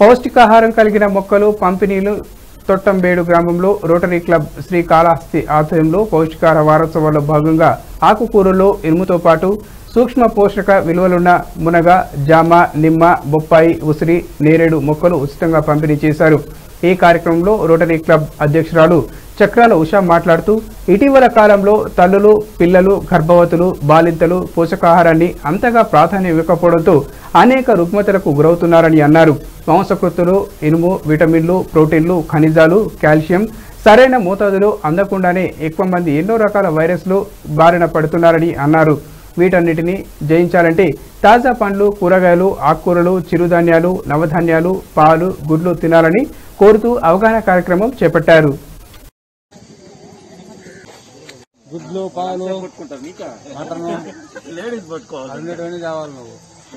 పౌష్టికాహారం కలిగిన మొక్కలు పంపిణీలు తొట్టంబేడు గ్రామంలో రోటరీ క్లబ్ శ్రీ కాళహస్తి ఆధ్వర్యంలో పౌష్టికాహార వారోత్సవాల్లో భాగంగా ఆకుకూరల్లో ఇనుముతో పాటు సూక్ష్మ పోషక విలువలున్న మునగ జామ నిమ్మ బొప్పాయి ఉసిరి నేరేడు మొక్కలు ఉచితంగా పంపిణీ చేశారు ఈ కార్యక్రమంలో రోటరీ క్లబ్ అధ్యక్షురాలు చక్రాల ఉషా మాట్లాడుతూ ఇటీవల కాలంలో తల్లులు పిల్లలు గర్భవతులు బాలింతలు పోషకాహారాన్ని అంతగా ప్రాధాన్యం ఇవ్వకపోవడంతో అనేక రుగ్మతలకు గురవుతున్నారని అన్నారు మాంసకృత్తులు ఇనుము విటమిన్లు ప్రోటీన్లు ఖనిజాలు కాల్షియం సరైన మోతాదులో అందకుండానే ఎక్కువ మంది ఎన్నో రకాల వైరస్లు బారిన పడుతున్నారని అన్నారు వీటన్నిటిని జయించాలంటే తాజా పండ్లు కూరగాయలు ఆకుకూరలు చిరుధాన్యాలు నవధాన్యాలు పాలు గుడ్లు తినాలని కోరుతూ అవగాహన కార్యక్రమం చేపట్టారు గుడ్లు పాలు మటన్ అన్నిటివన్నీ కావాలి నువ్వు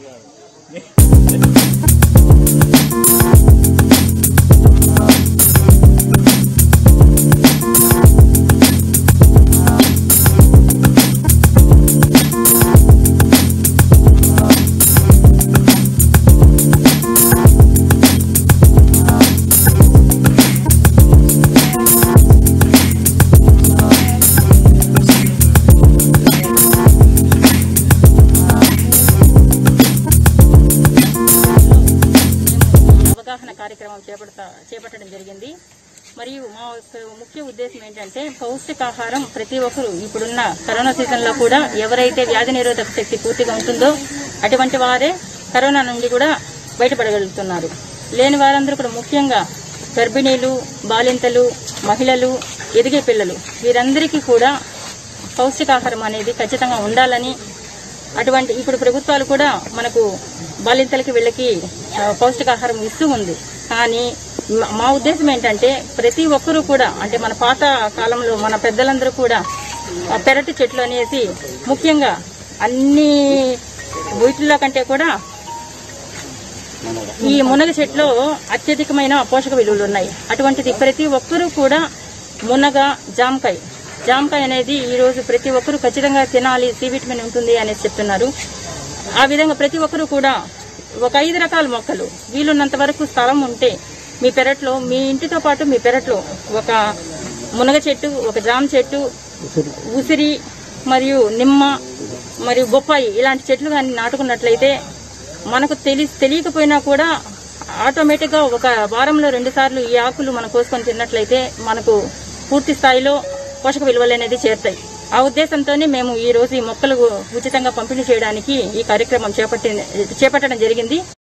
అవగాహన కార్యక్రమం చేపడతా చేపట్టడం జరిగింది మరియు మా యొక్క ముఖ్య ఉద్దేశం ఏంటంటే పౌష్టికాహారం ప్రతి ఒక్కరు ఇప్పుడున్న కరోనా సీజన్లో కూడా ఎవరైతే వ్యాధి నిరోధక శక్తి పూర్తిగా ఉంటుందో అటువంటి వారే కరోనా నుండి కూడా బయటపడగలుగుతున్నారు లేని వారందరూ కూడా ముఖ్యంగా గర్భిణీలు బాలింతలు మహిళలు ఎదిగే పిల్లలు వీరందరికీ కూడా పౌష్టికాహారం అనేది ఖచ్చితంగా ఉండాలని అటువంటి ఇప్పుడు ప్రభుత్వాలు కూడా మనకు బాలింతలకి వీళ్ళకి ఆ, పౌష్టికాహారం ఇస్తూ ఉంది కానీ మ- మా ఉద్దేశం ఏంటంటే ప్రతి ఒక్కరూ కూడా అంటే మన పాత కాలంలో మన పెద్దలందరూ కూడా ఆ, పెరటి చెట్లు అనేసి ముఖ్యంగా అన్ని వీటిల్లో కంటే కూడా ఈ మునగ చెట్లో అత్యధికమైన పోషక విలువలు ఉన్నాయి అటువంటిది ప్రతి ఒక్కరూ కూడా మునగ జామకాయ జామకాయ అనేది ఈ రోజు ప్రతి ఒక్కరూ ఖచ్చితంగా తినాలి సి విటమిన్ ఉంటుంది అనేసి చెప్తున్నారు ఆ విధంగా ప్రతి ఒక్కరూ కూడా ఒక ఐదు రకాల మొక్కలు వీలున్నంత వరకు స్థలం ఉంటే మీ పెరట్లో మీ ఇంటితో పాటు మీ పెరట్లో ఒక మునగ చెట్టు ఒక జామ చెట్టు ఉసిరి మరియు నిమ్మ మరియు బొప్పాయి ఇలాంటి చెట్లు కానీ నాటుకున్నట్లయితే మనకు తెలి తెలియకపోయినా కూడా ఆటోమేటిక్ గా ఒక వారంలో రెండు సార్లు ఈ ఆకులు మనం కోసుకొని తిన్నట్లయితే మనకు పూర్తి స్థాయిలో పోషక విలువలు అనేది చేరుతాయి ఆ ఉద్దేశంతోనే మేము ఈ రోజు ఈ మొక్కలు ఉచితంగా పంపిణీ చేయడానికి ఈ కార్యక్రమం చేపట్టి చేపట్టడం జరిగింది